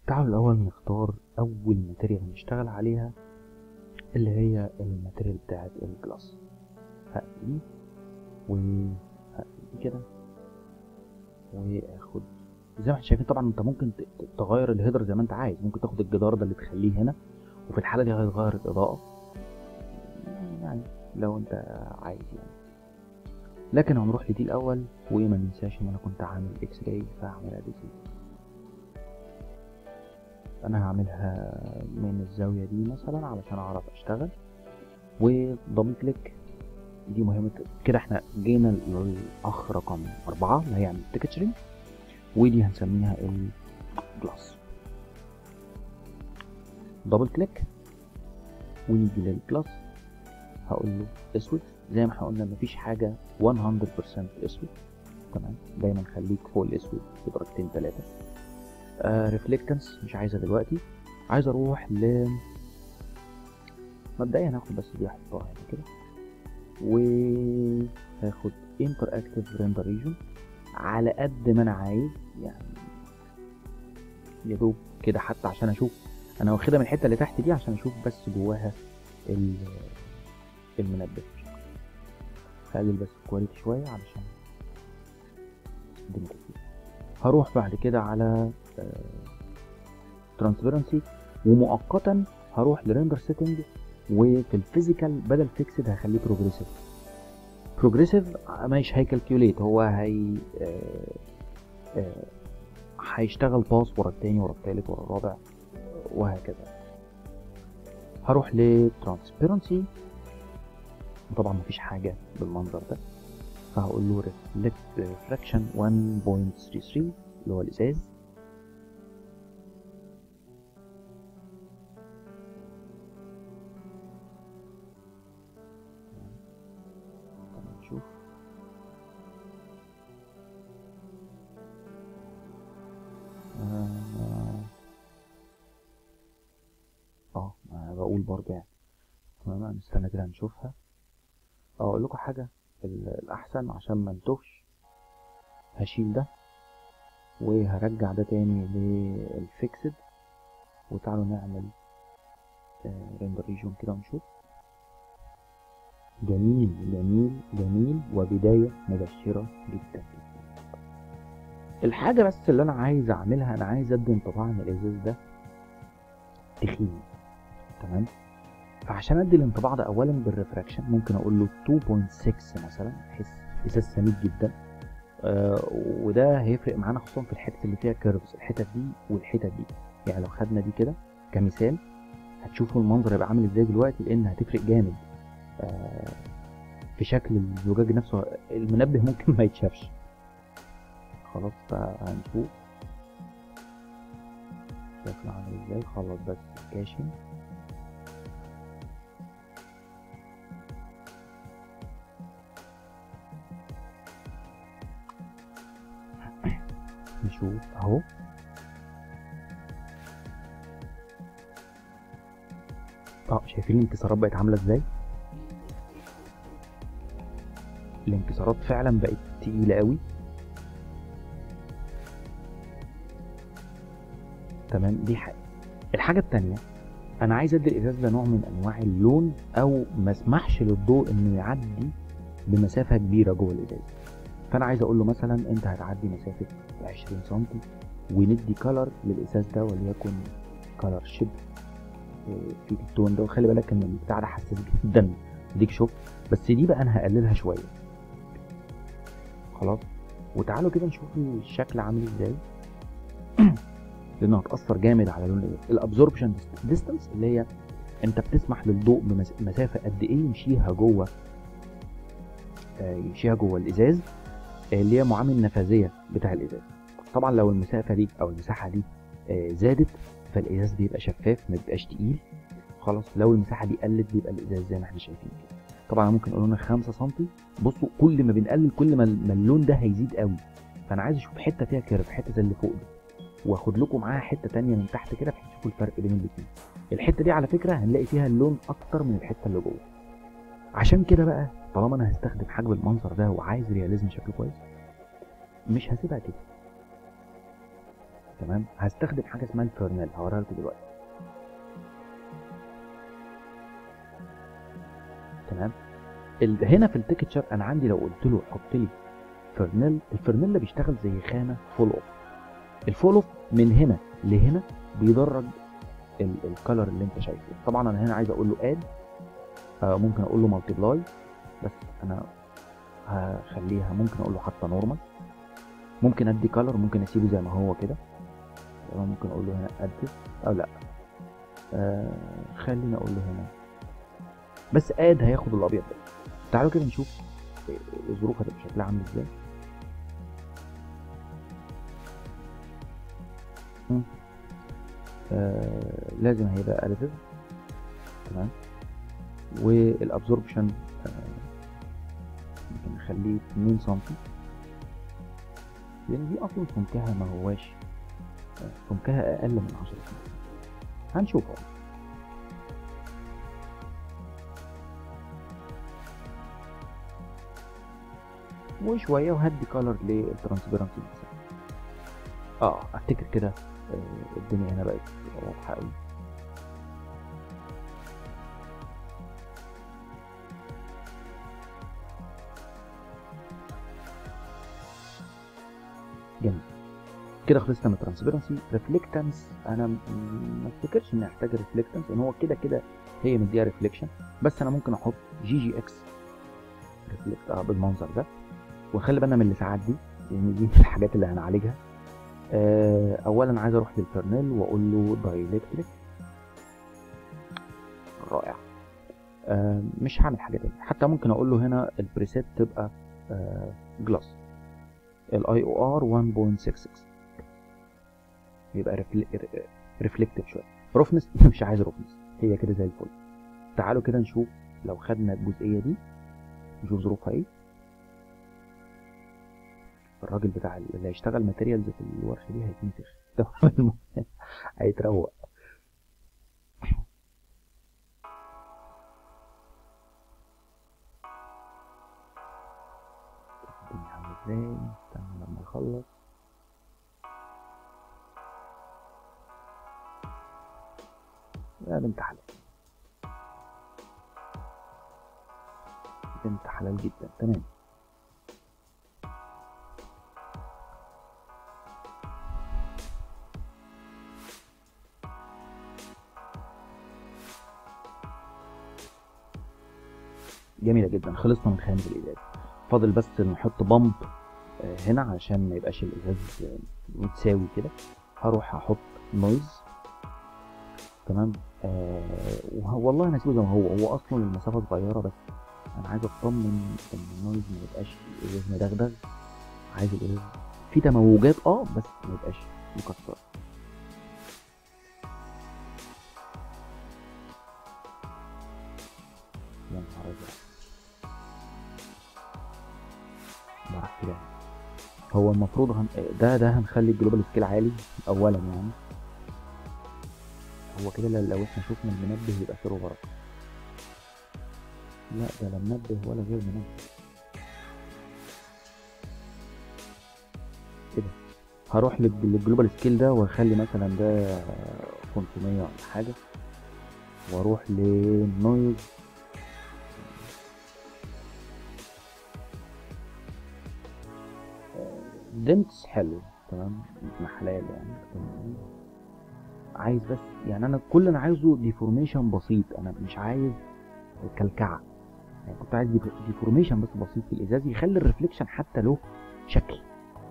تعالوا الاول نختار اول ماتيريال هنشتغل عليها اللي هي الماتيريال بتاعت الجلاس هقفل دي وهقفل دي كده واخد زي ما احنا شايفين طبعا انت ممكن ت- ت- تغير الهيدر زي ما انت عايز ممكن تاخد الجدار ده اللي تخليه هنا وفي الحاله دي هيتغير الاضاءه يعني لو انت عايز يعني لكن هنروح لدي الاول وما ننساش ان انا كنت عامل اكس راي فهعملها دي انا هعملها من الزاويه دي مثلا علشان اعرف اشتغل ودبل كليك دي مهمة كده احنا جينا للأخ رقم أربعة اللي هيعمل تكتشرنج ودي هنسميها الجلاس دبل كليك ونيجي للجلاس هقول له اسود زي ما احنا قلنا مفيش حاجة 100% اسود تمام دايما خليك فوق الاسود بدرجتين تلاتة آه ريفلكتنس مش عايزها دلوقتي عايز اروح ل مبدئيا هاخد بس دي احطها هنا كده وهاخد interactive render region على قد ما انا عايز يعني يا دوب كده حتى عشان اشوف انا واخدها من الحته اللي تحت دي عشان اشوف بس جواها ال- المنبه هقلل بس الكواليتي شويه علشان الدنيا كتير هروح بعد كده على ترانسبيرنسي ومؤقتا هروح لريندر سيتنج وفي الفيزيكال بدل فيكسد هخليه بروجريسيف بروجريسيف مش هيكالكيوليت هو هي آه، آه، هيشتغل باص ورا التاني ورا التالت ورا الرابع وهكذا هروح لترانسبيرنسي طبعا مفيش حاجة بالمنظر ده فهقول له ريفلكشن 1.33 اللي هو الازاز طب نشوف اه آه، ما بقول برضه يعني تمام نستنى كده نشوفها اه اقول لكم حاجه ال- الاحسن عشان ما نتوهش هشيل ده وهرجع ده تاني للفيكسد وتعالوا نعمل ريندر ريجون كده ونشوف جميل جميل جميل وبداية مبشرة جدا الحاجة بس اللي أنا عايز أعملها أنا عايز أدي انطباع إن الإزاز ده تخين تمام فعشان أدي الانطباع ده أولا بالريفراكشن ممكن أقول له 2.6 مثلا بحيث إزاز سميك جدا آه وده هيفرق معانا خصوصا في الحتت اللي فيها كيرفز الحتت دي والحتت دي يعني لو خدنا دي كده كمثال هتشوفوا المنظر هيبقى عامل ازاي دلوقتي لان هتفرق جامد آه، في شكل الزجاج نفسه المنبه ممكن ما يتشافش خلاص فهنشوف شكله عامل ازاي خلص بس الكاشن نشوف اهو اه شايفين الانكسارات بقت عامله ازاي الانكسارات فعلا بقت تقيله قوي تمام دي حاجه الحاجه التانية انا عايز ادي الازاز ده نوع من انواع اللون او ما اسمحش للضوء انه يعدي بمسافه كبيره جوه الازاز فانا عايز اقول له مثلا انت هتعدي مسافه 20 سم وندي كلر للازاز ده وليكن كلر شيب في التون ده وخلي بالك ان البتاع ده حساس جدا ديك شوف بس دي بقى انا هقللها شويه خلاص وتعالوا كده نشوف الشكل عامل ازاي لانه هتاثر جامد على لون الابزوربشن ديستانس اللي هي انت بتسمح للضوء بمسافه قد ايه يمشيها جوه آه، يمشيها جوه الازاز آه، اللي هي معامل النفاذيه بتاع الازاز طبعا لو المسافه دي او المساحه دي آه، زادت فالازاز بيبقى شفاف ما بيبقاش تقيل خلاص لو المساحه دي قلت بيبقى الازاز زي ما احنا شايفين كده طبعا ممكن اقول لنا 5 سم بصوا كل ما بنقلل كل ما ما اللون ده هيزيد قوي فانا عايز اشوف حته فيها كيرف حته زي اللي فوق دي واخد لكم معاها حته تانية من تحت كده بحيث تشوفوا الفرق بين الاثنين الحته دي على فكره هنلاقي فيها اللون اكتر من الحته اللي جوه عشان كده بقى طالما انا هستخدم حجم المنظر ده وعايز رياليزم شكله كويس مش هسيبها كده تمام هستخدم حاجه اسمها الفيرنال هوريها لكم دلوقتي تمام ال- هنا في التكتشر انا عندي لو قلت له حط لي فرنيل الفرنيل ده بيشتغل زي خانه فول اوف الفول اوف من هنا لهنا بيدرج الكالر اللي انت شايفه طبعا انا هنا عايز اقول له اد آه ممكن اقول له مالتيبلاي بس انا هخليها ممكن اقول له حتى نورمال ممكن ادي كالر ممكن اسيبه زي ما هو كده تمام ممكن اقول له هنا اد او لا آه خليني اقول له هنا بس اد هياخد الابيض ده تعالوا كده نشوف الظروف هتبقى شكلها عامل ازاي مم. آه لازم هيبقى اديتيف تمام والابزوربشن آه ممكن نخليه 2 سم لان دي اصلا سمكها ما هواش آه، سمكها اقل من 10 سم هنشوف اهو وشويه وهدي كولر للترانسبيرنسي اه افتكر كده آه، الدنيا هنا بقت واضحه قوي جميل كده خلصنا من الترانسبيرنسي ريفلكتنس انا م- ما افتكرش اني احتاج ريفلكتنس لان هو كده كده هي مديها ريفليكشن بس انا ممكن احط جي جي اكس ريفلكت اه بالمنظر ده ونخلي بالنا من الاسعاف دي لان دي من الحاجات اللي هنعالجها آه، اولا عايز اروح للفرنيل واقول له دايلكتريك رائع آه، مش هعمل حاجه تاني حتى ممكن اقول له هنا البريسيت تبقى جلاس الاي او ار 1.66 يبقى ريفلكتيف شويه روفنس مش عايز روفنس هي كده زي الفل تعالوا كده نشوف لو خدنا الجزئيه دي نشوف ظروفها ايه الراجل بتاع ال- اللي هيشتغل ماتيريالز في الورشه دي هيتنفخ تمام؟ هيتروق الدنيا عامله ازاي استنى لما يخلص يا بنت حلال بنت حلال جدا تمام جميلة جدا خلصنا من خانة الإزاز فاضل بس نحط بامب آه، هنا علشان ما يبقاش الإزاز آه، متساوي كده هروح أحط نويز تمام آه وه- والله انا هسيبه زي ما هو هو اصلا المسافه صغيره بس انا عايز اطمن ان النويز ما يبقاش الازاز مدغدغ عايز الازاز في تموجات اه بس ما يبقاش مكسر يا نهار ازرق ده راح كده هو المفروض هن... ده ده هنخلي الجلوبال سكيل عالي اولا يعني هو كده لو لو احنا شفنا المنبه يبقى خير وبركه لا ده لا منبه ولا غير منبه كده هروح للج- للجلوبال سكيل ده واخلي مثلا ده 500 ولا حاجه واروح للنويز دنس حلو تمام ابن حلال يعني تمام. عايز بس يعني انا كل اللي انا عايزه ديفورميشن بسيط انا مش عايز كلكعه يعني كنت عايز ديفورميشن بس بسيط في الازاز يخلي الريفليكشن حتى له شكل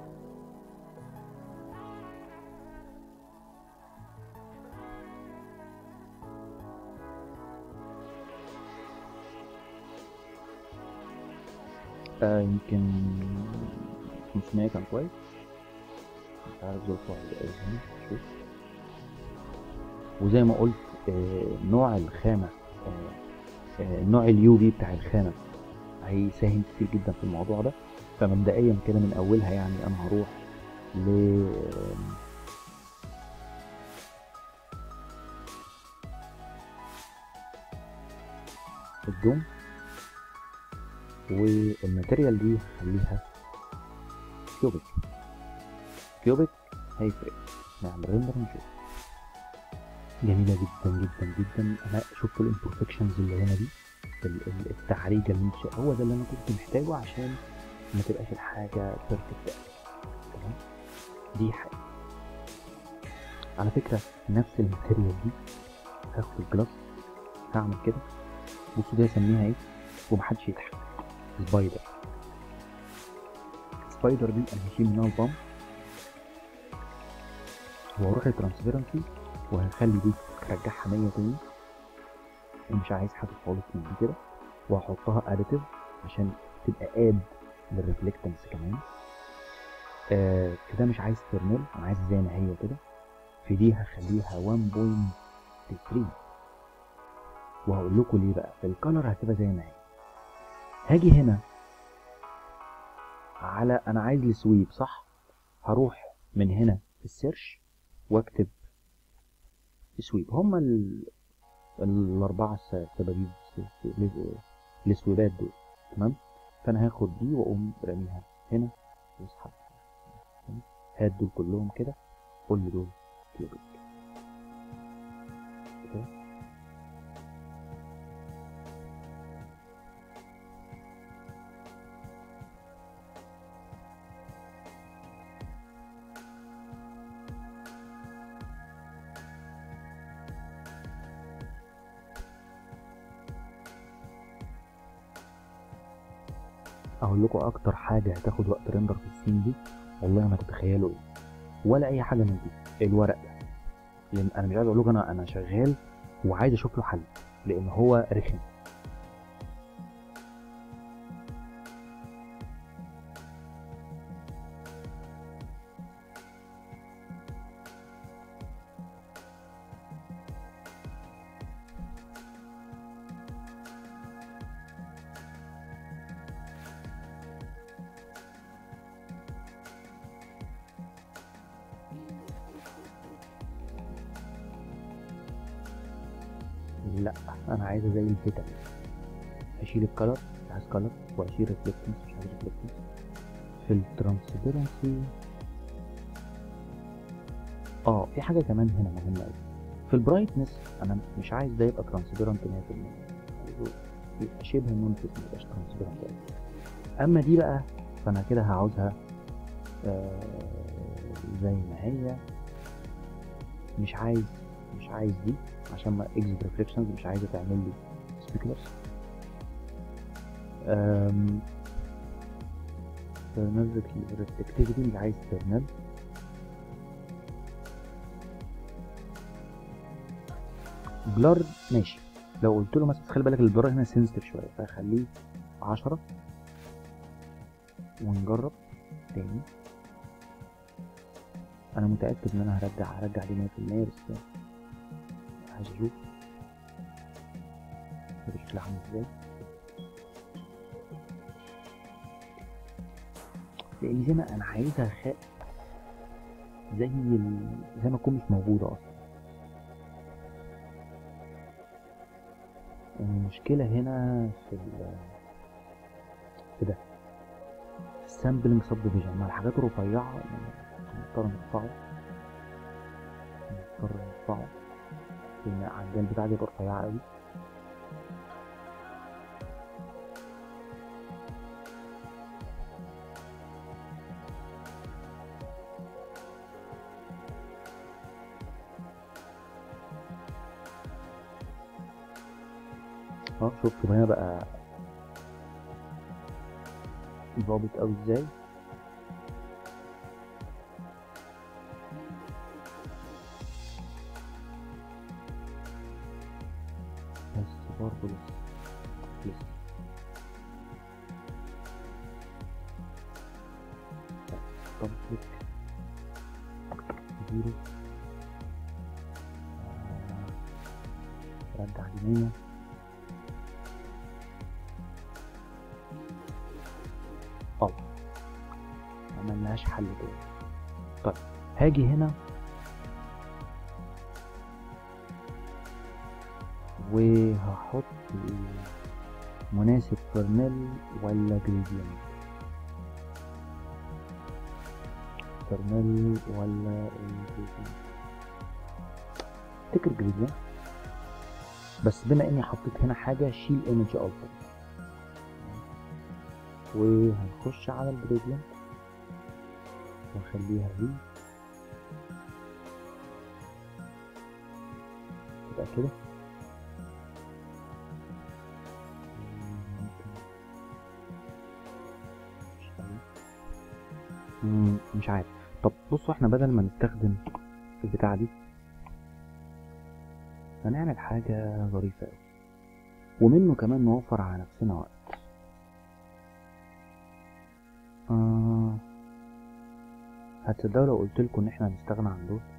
آه يمكن 500 كان كويس مش عارف ظروفه ولا ايه هنا شوف وزي ما قلت آه نوع الخامة آه آه نوع اليو في بتاع الخامة هيساهم كتير جدا في الموضوع ده فمبدئيا كده من اولها يعني انا هروح ل الدوم والماتيريال دي هخليها كيوبيك كيوبيك هيفرق نعمل ريندر ونشوف جميله جدا جدا جدا انا شفت الامبرفكشنز اللي هنا دي ال- ال- التعريجه اللي انت شا- هو ده اللي انا كنت محتاجه عشان ما تبقاش الحاجه بيرفكت تمام دي حاجه على فكره نفس الماتيريال دي هاخد الجلاس هعمل كده بصوا دي اسميها ايه ومحدش يضحك سبايدر سبايدر دي انا هشيل منها البامب واروح الترانسبيرنسي وهخلي دي ارجعها 100 تاني ومش عايز حاجه خالص من دي كده وهحطها اديتيف عشان تبقى اد للريفلكتنس كمان آه كده مش عايز ترمل انا عايز زي ما هي كده في دي هخليها 1.3 وهقول لكم ليه بقى في الكالر هتبقى زي ما هي هاجي هنا على انا عايز السويب صح هروح من هنا في السيرش واكتب سويب هما ال... الاربعه الس- سبابيب س- س- السويبات دول تمام فانا هاخد دي واقوم راميها هنا واسحب تمام؟ هات دول كلهم كده كل دول كيوبيك كده اقول لكم اكتر حاجه هتاخد وقت ريندر في السين دي والله ما تتخيلوا ايه ولا اي حاجه من دي الورق ده لان انا مش عايز اقول لكم انا انا شغال وعايز اشوف له حل لان هو رخم لا انا عايزه زي الفتن اشيل الكلر مش عايز كلر واشيل ريفلكتنس مش عايز ريفلكتنس في الترانسبيرنسي اه في حاجه كمان هنا مهمه قوي في البرايتنس انا مش عايز ده يبقى ترانسبيرنت 100% عايزه يبقى شبه منفذ ما يبقاش ترانسبيرنت اما دي بقى فانا كده هعوزها آه زي ما هي مش عايز مش عايز دي عشان ما اكزيت ريفليكشنز مش عايزه تعمل لي سبيكلرز ترنال ريفلكتيفيتي مش عايز ترنال بلر ماشي لو قلت له مثلا خلي بالك البلر هنا سنسيتيف شويه فخليه 10 ونجرب تاني انا متاكد ان انا هرجع هرجع دي 100% بس عايز اشوف كده شكلها عامل ازاي لان زي ما انا عايزها خ... زي ال... زي ما تكون مش موجوده اصلا المشكله هنا في ال... في ده في السامبلنج سب ديفيجن مع الحاجات الرفيعه نضطر نقطعه نضطر نقطعه لان عندنا البتاعه دي بقى رفيعه قوي اه شفتوا هنا بقى ظابط قوي ازاي بس برضه لسه لسه طب كليك زيرو آه، رجع دي مية اه ملناش حل تاني طيب هاجي هنا وهحط مناسب فرنيل ولا جريدينت فرنيل ولا الجريديان افتكر جريديان بس بما اني حطيت هنا حاجة شيل ايمج الفا وهنخش على الجريديان ونخليها في تبقى كده مم، مش عارف طب بصوا احنا بدل ما نستخدم البتاعة دي هنعمل حاجة ظريفة أوي ومنه كمان نوفر على نفسنا وقت آه هتصدقوا لو قلت لكم ان احنا هنستغنى عن دول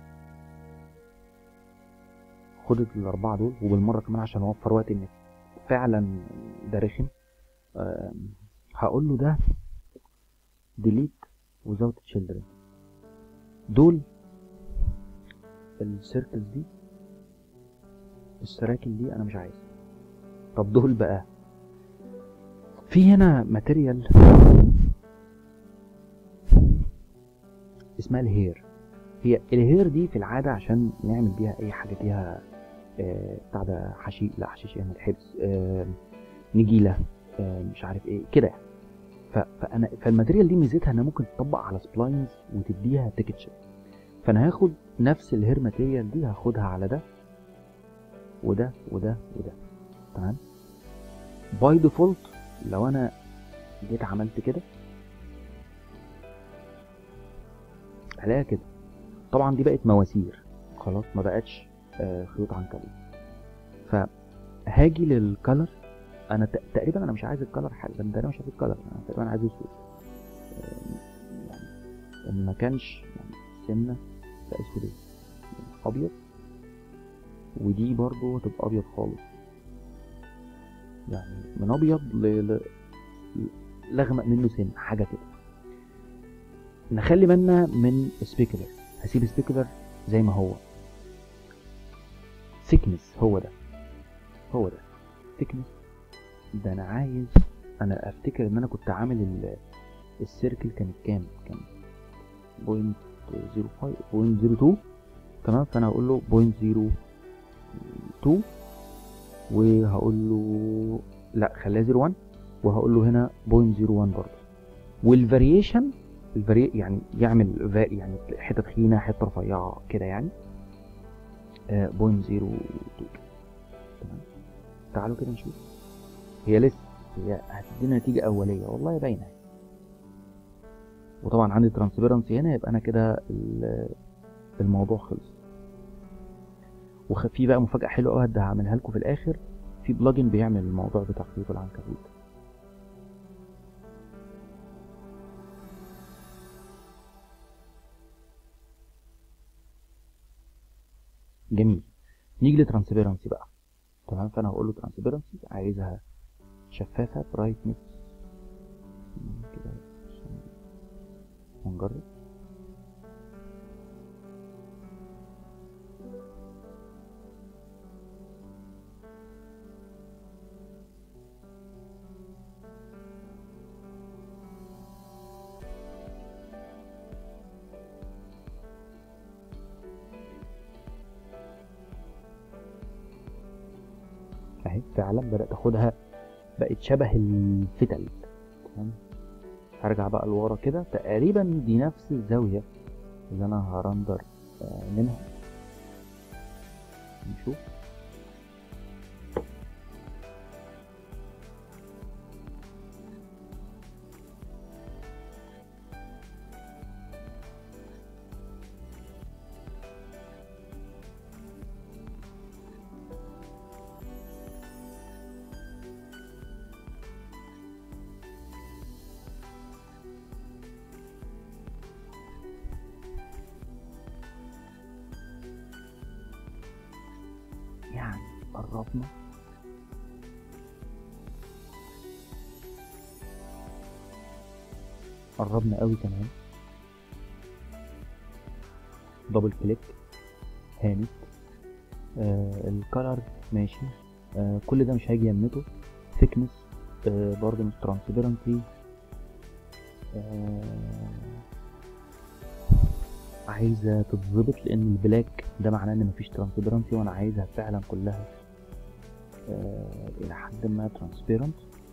خد الاربعه دول وبالمره كمان عشان اوفر وقت ان فعلا ده رخم آه هقول له ده delete without children دول السيركلز دي السراكل دي انا مش عايز طب دول بقى في هنا ماتيريال اسمها الهير هي الهير دي في العادة عشان نعمل بيها أي حاجة فيها آه، بتاع ده حشيش لا حشيش يعني الحبس آه، نجيلة آه، مش عارف ايه كده يعني. ف- فانا فالماتيريال دي ميزتها انها ممكن تطبق على سبلاينز وتديها تكتشر فانا هاخد نفس الهير ماتيريال دي هاخدها على ده وده وده وده تمام باي ديفولت لو انا جيت عملت كده هلاقيها كده طبعا دي بقت مواسير خلاص ما بقتش آه، خيوط عنكبوت فهاجي للكلر انا ت- تقريبا انا مش عايز الكلر حاجه ده انا مش عايز الكلر انا تقريبا عايز اسود آه، يعني ان ما كانش يعني سنه لا اسود إيه؟ يعني ابيض ودي برضو هتبقى ابيض خالص يعني من ابيض ل... ل... لغمق منه سن حاجه كده نخلي بالنا من سبيكولر هسيب سبيكولر زي ما هو ثيكنس هو ده هو ده ثيكنس ده انا عايز انا افتكر ان انا كنت عامل ال- السيركل كانت كام كان بوينت زيرو فايف بوينت زيرو تو تمام فانا هقول له بوينت زيرو تو وهقول له لا خليها زيرو وان وهقول له هنا بوينت زيرو وان برضه والفاريشن الفاري يعني يعمل فا يعني حته تخينه حته رفيعه كده يعني بوينت زيرو تو تمام تعالوا كده نشوف هي لسه هي هتدينا نتيجه اوليه والله باينه وطبعا عندي ترانسبيرنسي هنا يبقى انا كده ال- الموضوع خلص وفي بقى مفاجاه حلوه قوي هدي هعملها لكم في الاخر في بلجن بيعمل الموضوع بتاع خيوط العنكبوت جميل نيجي لترانسبيرنسي بقى تمام فانا هقول له ترانسبيرنسي عايزها شفافه برايتنس كده عشان ونجرب اهي فعلا بدأت اخدها بقت شبه الفتل تمام هرجع بقى لورا كده تقريبا دي نفس الزاوية اللي انا هرندر آه، منها نشوف يعني قربنا قربنا قوي كمان دبل كليك هانت آه الكلر ماشي آه كل ده مش هيجي يمته ثيكنس آه برضه مش ترانسبيرنسي آه عايزه تتظبط لان البلاك ده معناه ان مفيش ترانسبيرنسي وانا عايزها فعلا كلها آه الى حد ما ترانسبيرنت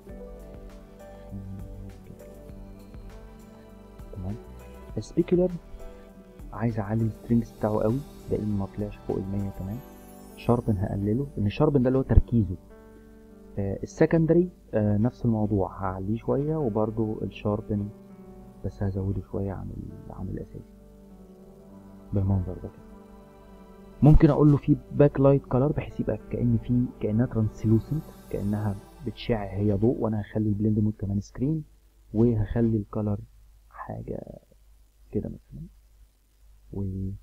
تمام السبيكولر عايز اعلي السترينجز بتاعه قوي لان ما طلعش فوق ال 100 كمان شاربن هقلله لان شاربن ده اللي هو تركيزه آه السكندري آه نفس الموضوع هعليه شويه وبرده الشاربن بس هزوده شويه عن عن الاساسي بالمنظر ده كده ممكن اقول له في باك لايت كلر بحيث يبقى كان في كانها ترانسلوسنت كانها بتشع هي ضوء وانا هخلي البلند مود كمان سكرين وهخلي الكلر حاجه كده مثلا و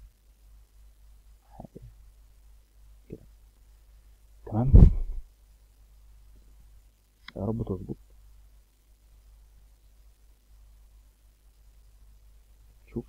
حاجه كده تمام يا رب تظبط شوف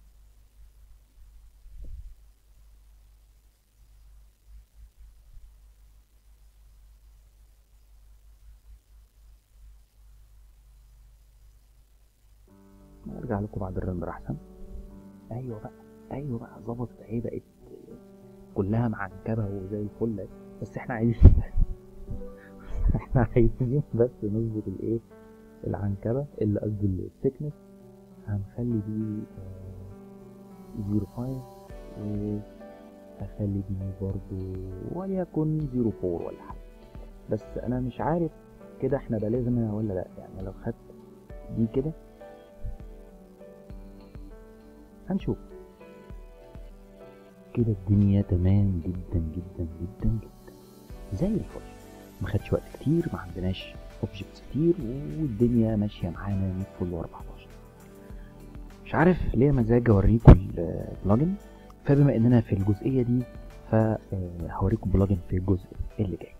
ارجع لكم بعد الرندر احسن ايوه بقى ايوه بقى ظبطت اهي بقت كلها معنكبه وزي الفل بس احنا عايزين احنا عايزين بس نظبط الايه العنكبه اللي قصدي الثيكنس هنخلي دي زيرو فايف وهخلي دي برضو وليكن زيرو فور ولا حاجه بس انا مش عارف كده احنا بلغنا ولا لا يعني لو خدت دي كده هنشوف كده الدنيا تمام جدا جدا جدا جدا زي الفل ما خدش وقت كتير ما عندناش اوبجكتس كتير والدنيا ماشيه معانا 100 فل و14 مش عارف ليه مزاج اوريكم البلجن فبما اننا في الجزئيه دي فهوريكم بلجن في الجزء اللي جاي